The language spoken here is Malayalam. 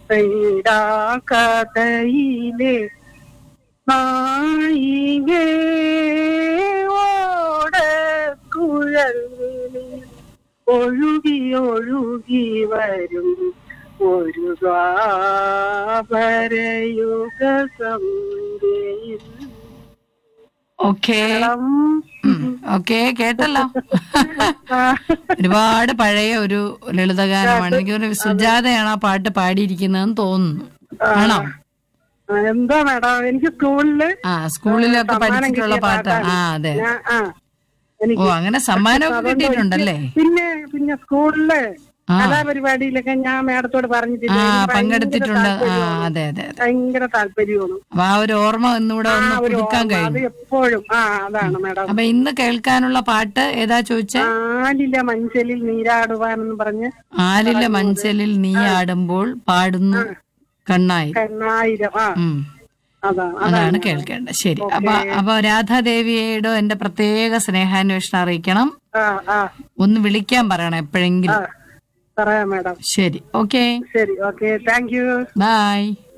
തൈടാ കഥയിലെ നായികേ ഓടക്കുഴലിൽ ഒഴുകി ഒഴുകി വരും ഒരു ദ്വാപരയുഗ സന്ധ്യയിൽ ഓക്കെ ഓക്കെ കേട്ടല്ലോ ഒരുപാട് പഴയ ഒരു ലളിതഗാനമാണ് എനിക്ക് തോന്നുന്നു സുജാതയാണ് ആ പാട്ട് പാടിയിരിക്കുന്നതെന്ന് തോന്നുന്നു ആണോ ആ, എന്താ മാഡം എനിക്ക് സ്കൂളില് ആ സ്കൂളിലൊക്കെ സമ്മാനം പഠിച്ചിട്ടുള്ള കിട്ടിയ പാട്ടാ പാട്ടാണ്. ആ അതെ ഞാൻ- ആ ഓ എനിക്ക് അങ്ങനെ സമ്മാനമൊക്കെ അതുകൊണ്ട് കിട്ടിയിട്ടുണ്ടല്ലേ പിന്നെ പിന്നെ സ്കൂളില് ആ. കലാപരിപാടിയിലൊക്കെ ഞാൻ മാഡത്തോട് പറഞ്ഞിട്ടില്ല ആ എനിക്ക് ഭയങ്കര പങ്കെടുത്തിട്ടുണ്ട് ആ താല്പര്യമാണ്. അതെ അതെ അതെ ഭയങ്കര താല്പര്യമാണ് അപ്പൊ ആ ഒരു ഓർമ്മ ഒന്നുകൂടെ ആ ഒന്ന് ഒരു പുതുക്കാൻ ഓർമ്മ, അത് കഴിഞ്ഞു എപ്പോഴും ആ അതാണ് മാഡം അപ്പൊ ഇന്ന് കേൾക്കാനുള്ള പാട്ട് ഏതാ ചോദിച്ചേ ആലില മഞ്ചലിൽ നീരാടുവാനെന്ന് പറഞ്ഞ് ആലിലെ മഞ്ചലിൽ നീ ആടുമ്പോൾ പാടുന്നു കണ്ണായി കണ്ണായിരം ആ ഉം അതാണ് അതാണ് കേൾക്കേണ്ടത് ശരി അപ്പൊ അപ്പൊ രാധാദേവിയോട് എന്റെ പ്രത്യേക സ്നേഹാന്വേഷണം അറിയിക്കണം ആ ആ ഒന്ന് വിളിക്കാൻ പറയണം ആ എപ്പോഴെങ്കിലും പറയാം മാഡം ശരി ഓക്കെ ശരി ഓക്കെ താങ്ക് യു ബൈ